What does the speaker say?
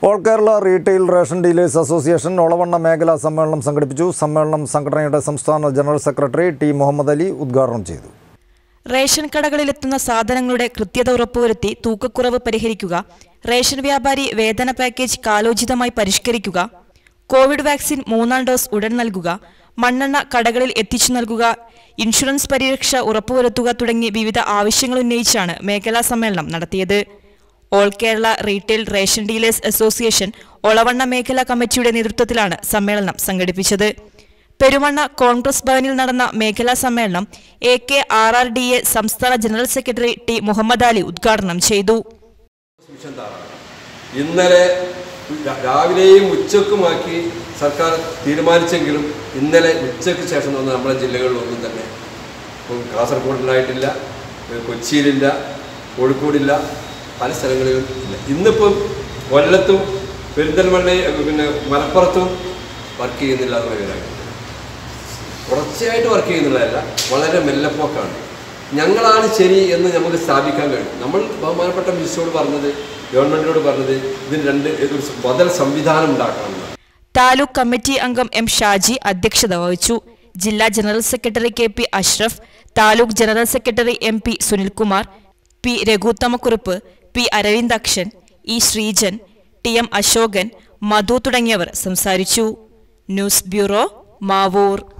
All Kerala retail ration dealers association Olavanna മേഖലാ സമ്മേളനം സംഘടിപ്പിച്ചു സമ്മേളനം സംഘടനയുടെ സംസ്ഥാന general secretary T Muhammad Ali ഉദ്ഘാടനം ചെയ്തു റേഷൻ കടകളിലെത്തുന്ന സാധനങ്ങളുടെ കൃത്യത ഉറപ്പുവരുത്തി തൂക്കക്കുറവ് പരിഹരിക്കുക റേഷൻ വ്യാപാരി വേതന പാക്കേജ് കാലോചിതമായി പരിഷ്കരിക്കുക കോവിഡ് വാക്സിൻ മൂന്നാം ഡോസ് ഉടൻ നൽകുക മണ്ണെണ്ണ കടകളിൽ എത്തിച്ചു നൽകുക ഇൻഷുറൻസ് പരിരക്ഷ ഉറപ്പുവരുത്തുക തുടങ്ങി വിവിധ ആവശ്യങ്ങൾ ഉന്നയിച്ചാണ് മേഖലാ സമ്മേളനം നടത്തിയത് all Kerala retail ration dealers association Olavanna മേഖലാ കമ്മിറ്റിയുടെ നേതൃത്വത്തിലാണ് സമ്മേളനം സംഘടിപ്പിച്ചത് പെരുമണ്ണ കോൺഗ്രസ് ഭവനിൽ നടന്ന മേഖലാ സമ്മേളനം A K R R D A സംസ്ഥാന general secretary T Muhammad Ali ഉദ്ഘാടനം ചെയ്തു മിഷൻ താറാണ് ഇന്നലെ രാ- രാവിലെയും ഉച്ചക്കുമാക്കി സർക്കാർ തീരുമാനിച്ചെങ്കിലും ഇന്നലെ ഉച്ചയ്ക്ക് ശേഷം വന്ന നമ്മുടെ ജില്ലകളിലൊന്നും തന്നെ ഇപ്പം കാസർഗോഡിലായിട്ടില്ല ഏഹ് കൊച്ചിയിലില്ല കോഴിക്കോടില്ല പല സ്ഥലങ്ങളിലും ഇല്ല ഇന്നിപ്പം കൊല്ലത്തും പെരിന്തൽമണ്ണയും പിന്നെ മലപ്പുറത്തും വർക്ക് ചെയ്യുന്നില്ല എന്ന് പറയുന്നത് തുടർച്ചയായിട്ട് വർക്ക് ചെയ്യുന്നുള്ളതല്ല വളരെ മെല്ലപ്പോക്കാണ് ഞങ്ങളാണ് ശരി എന്ന് നമുക്ക് സ്ഥാപിക്കാൻ കഴിയും നമ്മൾ ബഹുമാനപ്പെട്ട മിനിസ്റ്ററോട് പറഞ്ഞത് ഗവൺമെന്റിനോട് പറഞ്ഞത് ഇതിന് രണ്ട് ഒരു ബദൽ സംവിധാനം ഉണ്ടാക്കണം എന്നാണ്. താലൂക്ക് കമ്മിറ്റി അംഗം എം ഷാജി അധ്യക്ഷത വഹിച്ചു ജില്ലാ general secretary K P Ashraf taluk general secretary M P Sunilkumar P Raghuthamakurup P Aravindakshan E Sreejan T M Ashokan Madhu തുടങ്ങിയവർ സംസാരിച്ചു ന്യൂസ് ബ്യൂറോ മാവൂർ